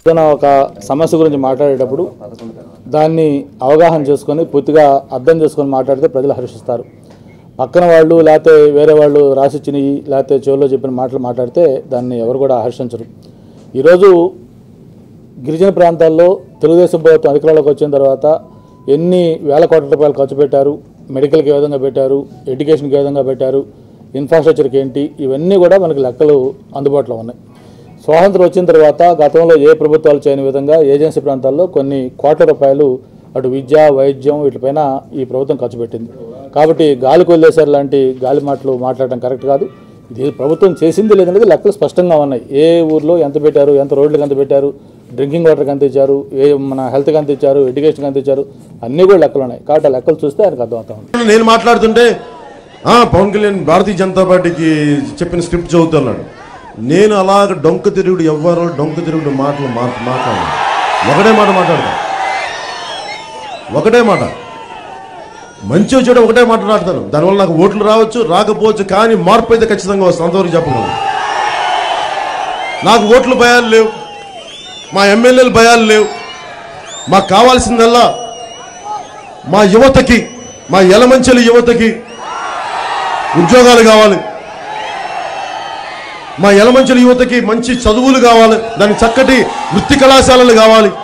ఏదైనా ఒక సమస్య గురించి మాట్లాడేటప్పుడు దాన్ని అవగాహన చేసుకొని పూర్తిగా అర్థం చేసుకొని మాట్లాడితే ప్రజలు హర్షిస్తారు పక్కన వాళ్ళు లేకపోతే వేరే వాళ్ళు రాసిచ్చినవి లేకపోతే చెవుల్లో చెప్పిన మాటలు మాట్లాడితే దాన్ని ఎవరు కూడా హర్షించరు ఈరోజు గిరిజన ప్రాంతాల్లో తెలుగుదేశం ప్రభుత్వం అధికారంలోకి వచ్చిన తర్వాత ఎన్ని వేల కోట్ల రూపాయలు ఖర్చు పెట్టారు మెడికల్కి ఏ విధంగా పెట్టారు ఎడ్యుకేషన్కి ఏ విధంగా పెట్టారు ఇన్ఫ్రాస్ట్రక్చర్కి ఏంటి ఇవన్నీ కూడా మనకి లెక్కలు అందుబాటులో ఉన్నాయి స్వాతంత్రం వచ్చిన తర్వాత గతంలో ఏ ప్రభుత్వాలు చేయని విధంగా ఏజెన్సీ ప్రాంతాల్లో కొన్ని కోట్ల రూపాయలు అటు విద్య వైద్యం వీటిపైన ఈ ప్రభుత్వం ఖర్చు పెట్టింది కాబట్టి గాలి కొల్లేసారు లాంటి గాలి మాటలు మాట్లాడడం కరెక్ట్ కాదు ఇది ప్రభుత్వం చేసింది లేదనేది లెక్కలు స్పష్టంగా ఉన్నాయి ఏ ఊర్లో ఎంత పెట్టారు ఎంత రోడ్లకు ఎంత పెట్టారు డ్రింకింగ్ వాటర్కి ఎంత ఇచ్చారు ఏ మన హెల్త్కి ఎంత ఇచ్చారు ఎడ్యుకేషన్కి ఎంత ఇచ్చారు అన్నీ కూడా లెక్కలు ఉన్నాయి కాబట్టి ఆ లెక్కలు చూస్తే ఆయనకు అర్థమవుతా ఉంది నేను మాట్లాడుతుంటే "ఆ, పవన్ కళ్యాణ్ భారతీయ జనతా పార్టీకి చెప్పిన స్క్రిప్ట్ చదువుతున్నాడు నేను అలాగ డొంక తిరుగుడు ఎవ్వరో డొంక తిరుగుడు మాటలు మా- మాట్లాడను ఒకటే మాట మాట్లాడతా ఒకటే మాట మంచి చెడు ఒకటే మాట్లాడతాను దానివల్ల నాకు ఓట్లు రావచ్చు రాకపోవచ్చు కానీ మార్పు అయితే ఖచ్చితంగా వస్తుంది అంతవరకు చెప్పగలను నాకు ఓట్లు భయాలు లేవు మా ఎమ్మెల్యేలు భయాలు లేవు మాకు కావాల్సిందల్లా మా యువతకి మా యలమంచలి యువతకి ఉద్యోగాలు కావాలి మా యలమంచలి యువతకి మంచి చదువులు కావాలి దానికి చక్కటి వృత్తి కళాశాలలు కావాలి